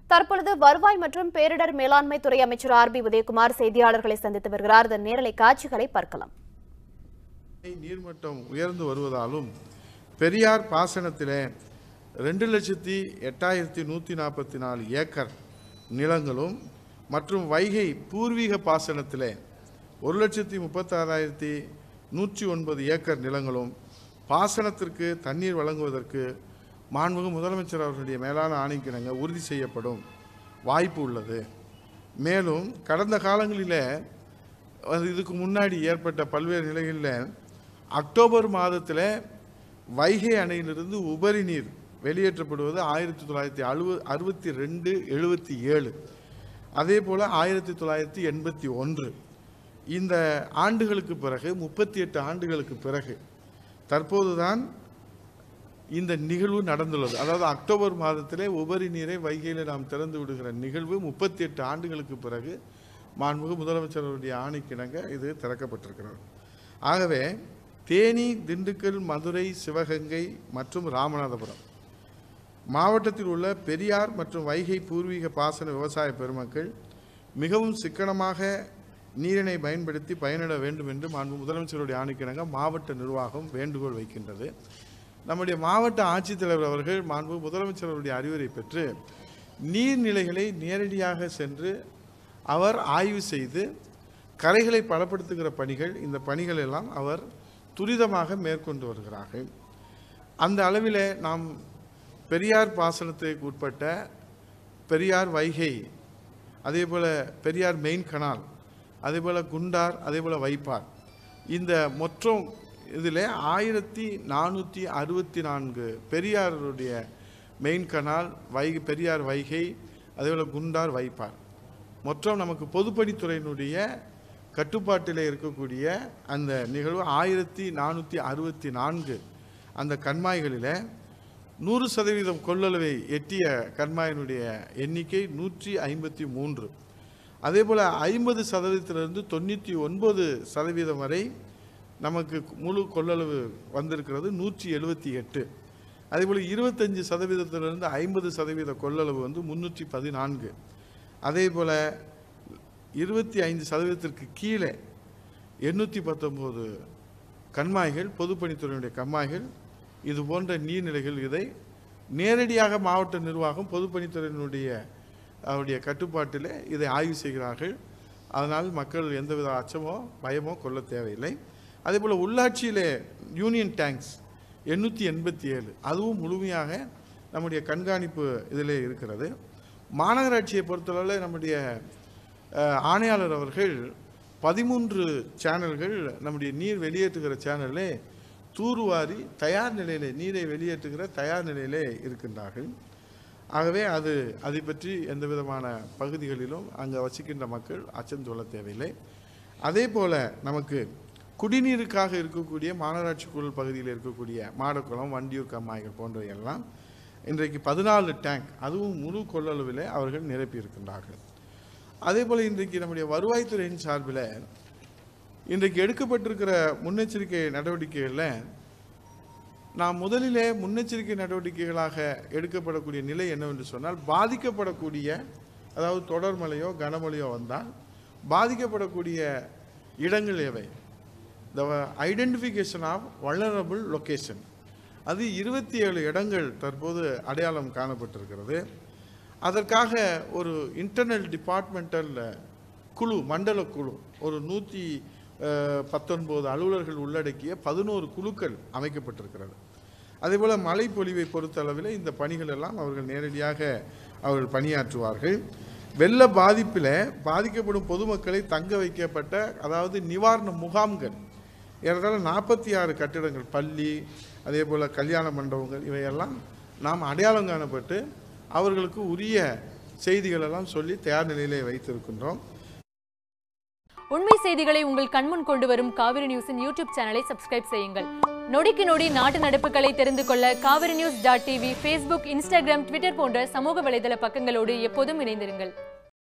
தற்பொழுது வருவாய் மற்றும் பேரிடர் மேலாண்மை துறை அமைச்சர் ஆர் பி உதயகுமார் செய்தியாளர்களை சந்தித்து வருகிறார் இதன் நேரலை காட்சிகளை பார்க்கலாம் நீர்மட்டம் உயர்ந்து வருவதாலும் பெரியார் பாசனத்திலே ரெண்டு லட்சத்தி எட்டாயிரத்தி நூற்றி நாற்பத்தி நாலு ஏக்கர் நிலங்களும் மற்றும் வைகை பூர்வீக பாசனத்திலே ஒரு லட்சத்தி முப்பத்தாறாயிரத்தி நூற்றி ஒன்பது ஏக்கர் நிலங்களும் பாசனத்திற்கு தண்ணீர் வழங்குவதற்கு மாண்புமிகு முதலமைச்சர் அவர்களுடைய மேலான ஆணைக்கிணங்க உறுதி செய்யப்படும் வாய்ப்பு உள்ளது மேலும் கடந்த காலங்களிலே அது இதுக்கு முன்னாடி ஏற்பட்ட பல்வேறு நிலைகளில் அக்டோபர் மாதத்தில் வைகை அணையிலிருந்து உபரி நீர் வெளியேற்றப்படுவது ஆயிரத்தி தொள்ளாயிரத்தி அறுப அறுபத்தி ரெண்டு எழுபத்தி ஏழு அதே போல் ஆயிரத்தி தொள்ளாயிரத்தி எண்பத்தி ஒன்று இந்த ஆண்டுகளுக்கு பிறகு முப்பத்தி எட்டு ஆண்டுகளுக்கு பிறகு தற்போதுதான் இந்த நிகழ்வு நடந்துள்ளது அதாவது அக்டோபர் மாதத்திலே உபரி நீரை வைகையில் நாம் திறந்து விடுகிற நிகழ்வு முப்பத்தி எட்டு ஆண்டுகளுக்கு பிறகு மாண்புமிகு முதலமைச்சருடைய ஆணைக்கிணங்க இது திறக்கப்பட்டிருக்கிறது ஆகவே தேனி திண்டுக்கல் மதுரை சிவகங்கை மற்றும் ராமநாதபுரம் மாவட்டத்தில் உள்ள பெரியார் மற்றும் வைகை பூர்வீக பாசன விவசாய பெருமக்கள் மிகவும் சிக்கனமாக நீரினை பயன்படுத்தி பயனிட வேண்டும் என்று மாண்பு முதலமைச்சருடைய ஆணைக்கிணங்க மாவட்ட நிர்வாகம் வேண்டுகோள் வைக்கின்றது நம்முடைய மாவட்ட ஆட்சித்தலைவர் அவர்கள் மாண்பு முதலமைச்சருடைய அறிவுரை பெற்று நீர்நிலைகளை நேரடியாக சென்று அவர் ஆய்வு செய்து கரைகளை பலப்படுத்துகிற பணிகள் இந்த பணிகள் எல்லாம் அவர் துரிதமாக மேற்கொண்டு வருகிறார்கள் அந்த அளவில் நாம் பெரியார் பாசனத்துக்கு உட்பட்ட பெரியார் வைகை அதே போல் பெரியார் மெயின் கனால் அதே போல் குண்டார் அதே போல் வைப்பார் இந்த மொத்தம் இதில் ஆயிரத்தி நானூற்றி அறுபத்தி நான்கு பெரியாருடைய மெயின் கனால் வைகை பெரியார் வைகை அதே போல் குண்டார் வைப்பார் மொத்தம் நமக்கு பொதுப்பணித்துறையினுடைய கட்டுப்பாட்டில் இருக்கக்கூடிய அந்த நிகழ்வு ஆயிரத்தி நானூற்றி அறுபத்தி நான்கு அந்த கண்மாய்களில் நூறு சதவீதம் கொள்ளளவை எட்டிய கண்மாயினுடைய எண்ணிக்கை நூற்றி ஐம்பத்தி மூன்று அதே போல் ஐம்பது சதவீதத்திலிருந்து தொண்ணூற்றி ஒன்பது சதவீதம் வரை நமக்கு முழு கொள்ளளவு வந்திருக்கிறது நூற்றி எழுபத்தி எட்டு அதேபோல் இருபத்தஞ்சி சதவீதத்திலிருந்து ஐம்பது சதவீத கொள்ளளவு வந்து முந்நூற்றி பதினான்கு அதே போல் இருபத்தி ஐந்து சதவீதத்திற்கு கீழே எண்ணூற்றி பத்தொம்போது கண்மாய்கள் பொதுப்பணித்துறையினுடைய கண்மாய்கள் இது போன்ற நீர்நிலைகள் இதை நேரடியாக மாவட்ட நிர்வாகம் பொதுப்பணித்துறையினுடைய அவருடைய கட்டுப்பாட்டில் இதை ஆய்வு செய்கிறார்கள் அதனால் மக்கள் எந்தவித அச்சமோ பயமோ கொள்ள தேவையில்லை அதே போல் உள்ளாட்சியிலே யூனியன் டேங்க்ஸ் எண்ணூற்றி எண்பத்தி ஏழு அதுவும் முழுமையாக நம்முடைய கண்காணிப்பு இதில் இருக்கிறது மாநகராட்சியை பொறுத்தளவில் நம்முடைய அஹ், ஆணையாளர் அவர்கள் பதிமூன்று சேனல்கள் நம்முடைய நீர் வெளியேற்றுகிற சேனலே தூர்வாரி தயார் நிலையிலே நீரை வெளியேற்றுகிற தயார் நிலையிலே இருக்கின்றார்கள் ஆகவே அது அதை பற்றி எந்த விதமான பகுதிகளிலும் அங்கே வசிக்கின்ற மக்கள் அச்சம் கொள்ள தேவையில்லை அதே போல் நமக்கு குடிநீருக்காக இருக்கக்கூடிய மாநகராட்சிக்குள் பகுதியில் இருக்கக்கூடிய மாடக்குளம் வண்டியூர் கம்மாய்கள் போன்றவையெல்லாம் இன்றைக்கு பதினாலு டேங்க் அதுவும் முழு கொள்ளளவில் அவர்கள் நிரப்பி இருக்கின்றார்கள் அதே போல் இன்றைக்கு நம்முடைய வருவாய்த்துறையின் சார்பில் இன்றைக்கு எடுக்கப்பட்டிருக்கிற முன்னெச்சரிக்கை நடவடிக்கைகளில் நாம் முதலிலே முன்னெச்சரிக்கை நடவடிக்கைகளாக எடுக்கப்படக்கூடிய நிலை என்னவென்று சொன்னால் பாதிக்கப்படக்கூடிய அதாவது தொடர் மழையோ கனமழையோ வந்தால் பாதிக்கப்படக்கூடிய இடங்கள் எவை the identification of vulnerable location அது இருபத்தி ஏழு இடங்கள் தற்போது அடையாளம் காணப்பட்டிருக்கிறது அதற்காக ஒரு இன்டர்னல் டிபார்ட்மெண்டல் குழு மண்டல குழு ஒரு நூற்றி பத்தொன்பது அலுவலர்கள் உள்ளடக்கிய பதினோரு குழுக்கள் அமைக்கப்பட்டிருக்கிறது அதேபோல் மழை பொழிவை பொறுத்தளவில் இந்த பணிகள் எல்லாம் அவர்கள் நேரடியாக அவர்கள் பணியாற்றுவார்கள் வெள்ள பாதிப்பில் பாதிக்கப்படும் பொதுமக்களை தங்க வைக்கப்பட்ட அதாவது நிவாரண முகாம்கள் ஏறத்தாழ நாற்பத்தி ஆறு கட்டிடங்கள் பள்ளி அதே போல் கல்யாண மண்டபங்கள் இவையெல்லாம் நாம் அடையாளம் காணப்பட்டு அவர்களுக்கு உரிய செய்திகள் எல்லாம் சொல்லி தயார் நிலையிலே வைத்திருக்கின்றோம் உண்மை செய்திகளை உங்கள் கண்முன் கொண்டு வரும் காவிரி நியூஸின் யூடியூப் சேனலை சப்ஸ்கிரைப் செய்யுங்கள் நொடிக்கு நொடி நாட்டு நடப்புகளை தெரிந்து கொள்ள Kaveri news dot TV Facebook Instagram Twitter போன்ற சமூக வலைதள பக்கங்களோடு எப்போதும் இணைந்திருங்கள்